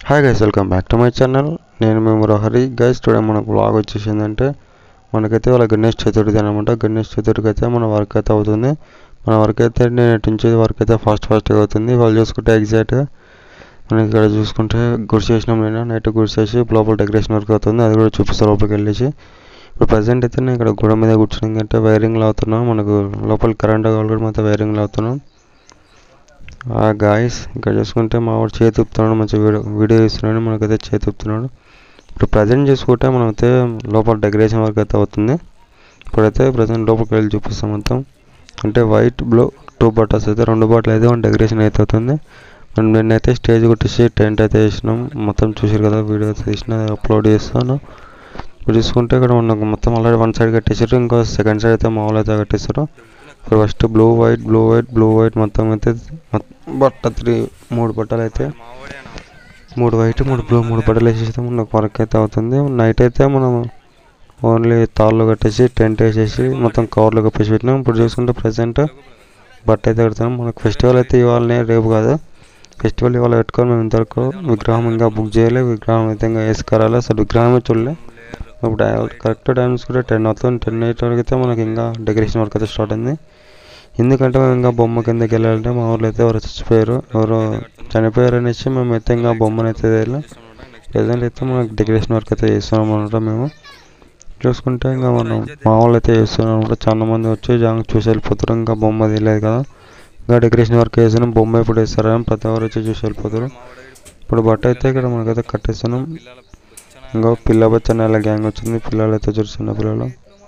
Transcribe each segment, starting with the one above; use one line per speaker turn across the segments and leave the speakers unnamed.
Hi guys welcome back to my channel నేను మేము రహరి గైస్ టుడే మనకు బ్లాగ్ వచ్చేసిందంటే మనకైతే వాళ్ళ గణేష్ చతుర్థి అనమాట గణేష్ చతుర్థికి అయితే మన వర్క్ అయితే అవుతుంది మన వర్క్ అయితే నేటి నుంచి వర్క్ అయితే ఫాస్ట్ ఫాస్ట్గా అవుతుంది వాళ్ళు చూసుకుంటే ఎగ్జాక్ట్గా మనకి ఇక్కడ చూసుకుంటే గుడి చేసినాం నేను నైట్ గుడి చేసి లోపల డెకరేషన్ వర్క్ అవుతుంది అది కూడా చూపిస్తాను లోపలికి వెళ్ళేసి ఇప్పుడు ప్రజెంట్ అయితే నేను ఇక్కడ గోడ మీద కూర్చుని అంటే వైరింగ్లు అవుతున్నాం మనకు లోపల కరెంట్ కావాలి కూడా మొత్తం వైరింగ్లు అవుతున్నాం ఆ గాయస్ ఇక్కడ చూసుకుంటే మా వాడు చేతి ఊపుతున్నాడు మంచి వీడియో వీడియో తీస్తున్నాడు మనకైతే చేతి ఊపుతున్నాడు ఇప్పుడు ప్రజెంట్ చూసుకుంటే మనం అయితే లోపల డెకరేషన్ వర్క్ అయితే అవుతుంది ఇప్పుడైతే ప్రజెంట్ లోపలికి వెళ్ళి చూపిస్తాం మొత్తం అంటే వైట్ బ్లూ టూ బట్టర్స్ అయితే రెండు బట్టలు అయితే మన డెకరేషన్ అయితే అవుతుంది మనం నిన్నైతే స్టేజ్ కొట్టేసి టెంట్ అయితే వేసినాం మొత్తం చూసారు కదా వీడియో అయితే తీసిన అప్లోడ్ చేస్తాను ఇప్పుడు చూసుకుంటే ఇక్కడ మనకు మొత్తం ఆల్రెడీ వన్ సైడ్ కట్టేసారు ఇంకో సెకండ్ సైడ్ అయితే మామూలు అయితే కట్టేస్తారు ఇప్పుడు first blue white blue white blue white మొత్తం అయితే మొత్తం బట్ట త్రీ మూడు బట్టలు అయితే మూడు వైట్ మూడు బ్లూ మూడు బట్టలు వేసేస్తే మనకు వర్క్ అయితే అవుతుంది నైట్ అయితే మనం ఓన్లీ తాళ్ళు కట్టేసి టెంట్ వేసేసి మొత్తం కవర్లు కప్పేసి పెట్టినాం ఇప్పుడు చూసుకుంటే ప్రజెంట్ బట్ట అయితే కడుతున్నాం మనకు ఫెస్టివల్ అయితే ఇవాళనే రేపు కాదు ఫెస్టివల్ ఇవాళ పెట్టుకొని మేము ఇంతవరకు విగ్రహం ఇంకా బుక్ చేయలే విగ్రహం అయితే ఇంకా వేసుకురాలి అసలు విగ్రహమే చూడలే ఇప్పుడు కరెక్ట్ టైమ్స్ కూడా టెన్ అవుతుంది టెన్ ఎయిట్ వరకు అయితే మనకి ఇంకా డెకరేషన్ వర్క్ అయితే స్టార్ట్ అయింది ఎందుకంటే మేము ఇంకా బొమ్మ కిందకి వెళ్ళాలంటే మా ఊర్లో అయితే ఎవరు చచ్చిపోయారు ఎవరు చనిపోయారు అనేసి మేము అయితే ఇంకా బొమ్మను అయితే వెళ్ళాం ప్రజెంట్ అయితే మనకి డెకరేషన్ వర్క్ అయితే చేస్తున్నాం అనమాట మేము చూసుకుంటే ఇంకా మనం మా వాళ్ళు అయితే చేస్తున్నాం అనమాట చాలా మంది వచ్చి జాంగ్ చూసి వెళ్ళిపోతారు ఇంకా బొమ్మ తెలియదు కదా ఇంకా డెకరేషన్ వర్క్ వేస్తున్నాం బొమ్మ ఎప్పుడు వేస్తారని ప్రతి ఒక్కరు వచ్చి చూసి వెళ్ళిపోతారు ఇప్పుడు బట్ట అయితే ఇక్కడ మనకైతే కట్టేస్తున్నాం ఇంకా పిల్ల బచ్చన్న ఇలా గ్యాంగ్ వచ్చింది పిల్లలు అయితే చూస్తున్న పిల్లలు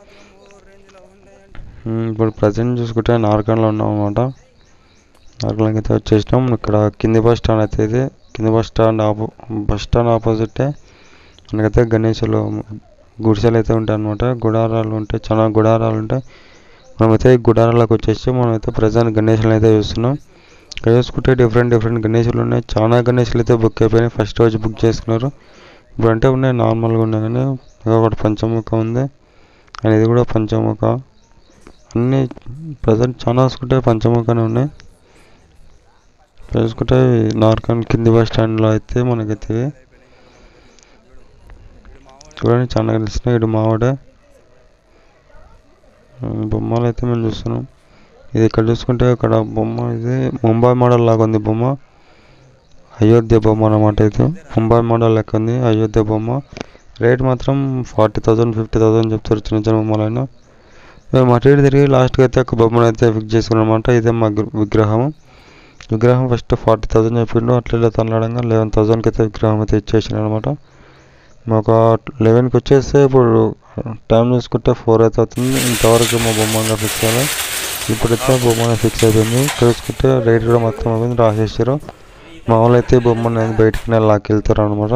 ఉమ్, ఇప్పుడు ప్రజెంట్ చూసుకుంటే నార్కన్లో ఉన్నాం అనమాట నార్కన్కి అయితే వచ్చేసినాం ఇక్కడ కింది బస్ స్టాండ్ అయితే ఇది కింది బస్ స్టాండ్ ఆపో బస్ స్టాండ్ ఆపోజిటే మనకైతే గణేషులు గుడిసెలు అయితే ఉంటాయి అనమాట గుడారాలు ఉంటాయి చాలా గుడారాలు ఉంటాయి మనమైతే ఈ గుడారాలకు వచ్చేసి మనమైతే ప్రజెంట్ గణేషులను అయితే చూస్తున్నాం ఇక్కడ చూసుకుంటే డిఫరెంట్ డిఫరెంట్ గణేషులు ఉన్నాయి చాలా గణేషులు అయితే బుక్ అయిపోయినాయి ఫస్ట్ రోజు బుక్ చేసుకున్నారు ఇప్పుడు అంటే ఉన్నాయి నార్మల్గా ఉన్నాయి కానీ ఒకటి పంచముఖ ఉంది అండ్ ఇది కూడా పంచముఖ అన్నీ ప్రజెంట్ చాలా చూసుకుంటే పంచముఖనే ఉన్నాయి చూసుకుంటే నార్కన్ కింది బస్ స్టాండ్లో అయితే మనకైతే ఇవి. చూడండి చాలా కనిపిస్తున్నాయి ఇటు మావాడే ఉమ్, బొమ్మలు అయితే మేము చూస్తున్నాం ఇది ఇక్కడ చూసుకుంటే ఇక్కడ బొమ్మ ఇది ముంబై మోడల్ లాగా ఉంది బొమ్మ అయోధ్య బొమ్మ అన్నమాట ఇది ముంబై మోడల్ లెక్క ఉంది అయోధ్య బొమ్మ రేట్ మాత్రం ఫార్టీ థౌసండ్ ఫిఫ్టీ థౌసండ్ చెప్తారు చిన్న చిన్న బొమ్మలైనా మేము అటు ఇటు తిరిగి లాస్ట్కి అయితే ఒక బొమ్మను అయితే ఫిక్స్ చేసుకున్నాం అనమాట ఇదే మా గు- విగ్రహం విగ్రహం ఫస్ట్ ఫార్టీ థౌసండ్ చెప్పిండు అట్లా తనలాడంగా లెవెన్ థౌసండ్కి అయితే విగ్రహం అయితే ఇచ్చేసాను అనమాట మాకు లెవెన్కి వచ్చేస్తే ఇప్పుడు టైం చూసుకుంటే ఫోర్ అయితే అవుతుంది ఇంతవరకు మా బొమ్మగా ఫిక్స్ అయ్యాలి ఇప్పుడైతే బొమ్మ ఫిక్స్ అయిపోయింది ఇక్కడ చూసుకుంటే రేట్ కూడా మొత్తం అయిపోయింది రాసేసారు మా వాళ్ళు అయితే ఈ బొమ్మను అనేది బయటికి లాక్కి వెళ్తారు అనమాట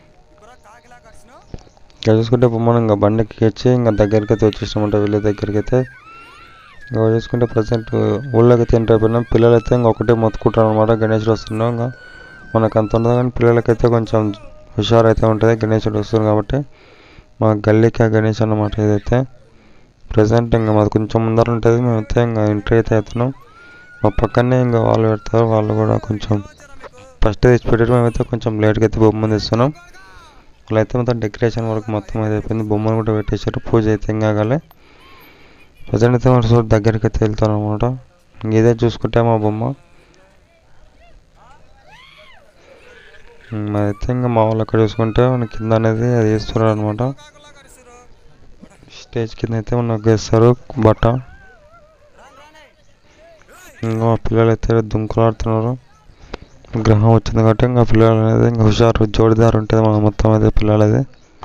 ఇక్కడ చూసుకుంటే బొమ్మను ఇంకా బండికి వచ్చి ఇంకా దగ్గరికి అయితే వచ్చేసామంట వీళ్ళ దగ్గరికి అయితే ఇంకా చూసుకుంటే ప్రజెంట్ ఊళ్ళోకి అయితే ఎంటర్ అయిపోయినాం పిల్లలు అయితే ఇంకా ఒకటే మొత్తుకుంటారు అనమాట గణేషుడు వస్తున్నాం ఇంకా మనకు అంత ఉండదు కానీ పిల్లలకైతే కొంచెం హుషారు అయితే ఉంటుంది గణేషుడు వస్తుంది కాబట్టి మా గల్లీకి ఆ గణేష్ అన్నమాట ఇదైతే ప్రజెంట్ ఇంకా మాది కొంచెం ముందర ఉంటుంది మేమైతే ఇంకా ఎంట్రీ అయితే అవుతున్నాం మా పక్కనే ఇంకా వాళ్ళు పెడతారు వాళ్ళు కూడా కొంచెం ఫస్ట్ తెచ్చి పెట్టారు మేమైతే కొంచెం లేట్గా అయితే బొమ్మను తెస్తున్నాం వాళ్ళు అయితే మొత్తం డెకరేషన్ వరకు మొత్తం అయితే అయిపోయింది బొమ్మను కూడా పెట్టేశారు పూజ అయితే ఇంకా కాలే ప్రజెంట్ అయితే మన చోటు దగ్గరికి అయితే వెళ్తాను అనమాట ఇదే చూసుకుంటే మా బొమ్మ ఉమ్, అదైతే ఇంకా మా వాళ్ళు అక్కడ చూసుకుంటే మన కింద అనేది అది వేస్తున్నారు అనమాట స్టేజ్ కింద అయితే మనకు వేస్తారు బట్ట ఇంకా మా పిల్లలు అయితే దుంకులాడుతున్నారు గ్రహం వచ్చింది కాబట్టి ఇంకా పిల్లలు అనేది ఇంకా హుషారు జోడిదారు ఉంటుంది మన మొత్తం అయితే పిల్లలది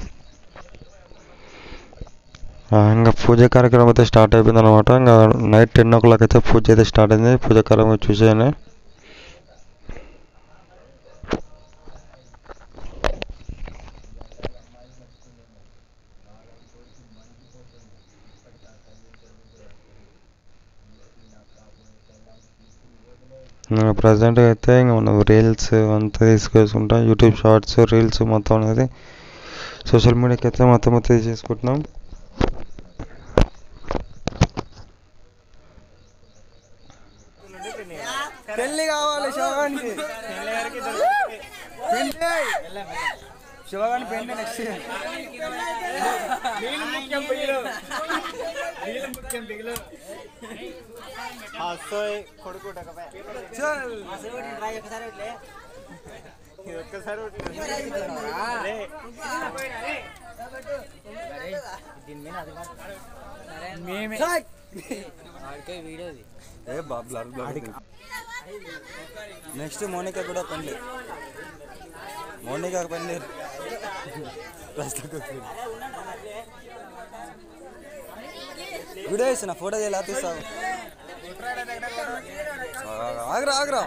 ఆ, ఇంకా పూజ కార్యక్రమం అయితే స్టార్ట్ అయిపోయింది అనమాట ఇంకా నైట్ టెన్ ఓ క్లాక్ అయితే పూజ అయితే స్టార్ట్ అయింది పూజ కార్యక్రమం చూసేయని ప్రజెంట్ అయితే ఇంకా మనం రీల్స్ అంతా తీసుకేసుకుంటాం యూట్యూబ్ షార్ట్స్ రీల్స్ మొత్తం అనేది సోషల్ మీడియాకి అయితే మొత్తం అయితే తీసుకుంటున్నాం
పెళ్లి కావాలి శవానికి శివగాని పెండి next a blur next Monica కూడా పెండ్లి మోనికా పెండ్లి వీడియో ఇస్తున్నా ఫోటో ఎలా తీస్తావు ఆగ్రా ఆగ్రా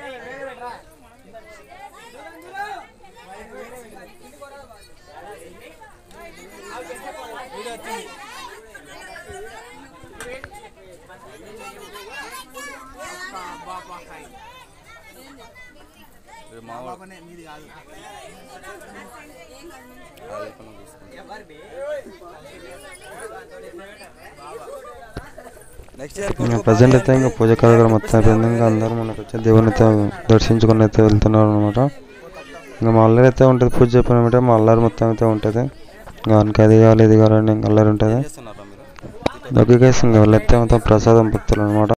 రేపు మా వాడు- అది ఎక్కడ తీసుకుంటా. నెక్స్ట్ ఇయర్
ఇంకా ప్రజెంట్ అయితే ఇంకా పూజ కార్యక్రమం మొత్తం అయిపోయింది ఇంకా అందరూ మనకు వచ్చి దేవుని అయితే దర్శించుకొని అయితే వెళ్తున్నారు అనమాట ఇంకా మా అల్లరి అయితే ఉంటుంది పూజ చెప్పినమాట మా అల్లరి మొత్తం అయితే ఉంటుంది ఇంకా ఆయనకి అది కావాలి ఇది కావాలని ఇంకా అల్లరి ఉంటుంది
చేస్తున్నారా మీరు
ఓకే గైస్ ఇంకా వెళ్ళైతే మొత్తం ప్రసాదం భక్తులు అనమాట